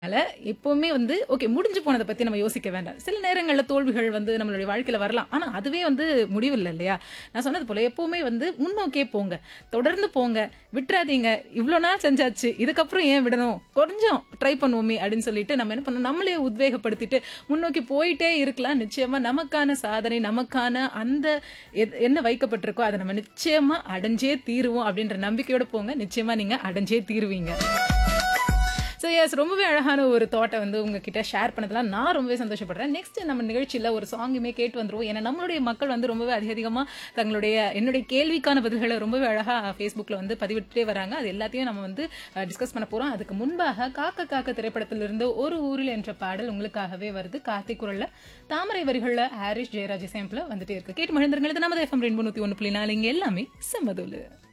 அதனால எப்பவுமே வந்து ஓகே முடிஞ்சு போனதை பத்தி நம்ம யோசிக்க வேண்டாம் சில நேரங்கள்ல தோல்விகள் வந்து நம்மளுடைய வாழ்க்கையில வரலாம் ஆனா அதுவே வந்து முடிவில்லை இல்லையா நான் சொன்னது போல எப்பவுமே வந்து முன்னோக்கே போங்க தொடர்ந்து போங்க விட்டுறாதீங்க இவ்வளோ நாள் செஞ்சாச்சு இதுக்கப்புறம் ஏன் விடணும் கொஞ்சம் ட்ரை பண்ணுவோமே அப்படின்னு சொல்லிட்டு நம்ம என்ன பண்ணணும் நம்மளே உத்வேகப்படுத்திட்டு முன்னோக்கி போயிட்டே இருக்கலாம் நிச்சயமா நமக்கான சாதனை நமக்கான அந்த எது- என்ன வைக்கப்பட்டிருக்கோ அதை நம்ம நிச்சயமா அடைஞ்சே தீருவோம் அப்படின்ற நம்பிக்கையோட போங்க நிச்சயமா நீங்க அடைஞ்சே தீருவீங்க ஸோ எஸ் ரொம்பவே அழகான ஒரு தாட்டை வந்து உங்ககிட்ட ஷேர் பண்ணதுலாம் நான் ரொம்பவே சந்தோஷப்படுறேன் நெக்ஸ்ட் நம்ம நிகழ்ச்சியில் ஒரு சாங்குமே கேட்டு வந்துருவோம் ஏன்னா நம்மளுடைய மக்கள் வந்து ரொம்பவே அதிக அதிகமாக தங்களுடைய என்னுடைய கேள்விக்கான பதில்களை ரொம்பவே அழகாக ஃபேஸ்புக்கில் வந்து பதிவிட்டே வராங்க அது எல்லாத்தையும் நம்ம வந்து டிஸ்கஸ் பண்ண போகிறோம் அதுக்கு முன்பாக காக்க காக்க திரைப்படத்திலிருந்து ஒரு ஊரில் என்ற பாடல் உங்களுக்காகவே வருது கார்த்திக் குரல்ல தாமரை வரிகளில் ஹாரிஸ் ஜெயராஜ் சேம்பில் வந்துட்டே இருக்கு கேட்டு மகிழ்ந்திருங்கள் இது நமது எஃப்எம் ரெண்டு நூற்றி ஒன்று புள்ளி நாலு இங்கே எல்லாமே செம்மதூலு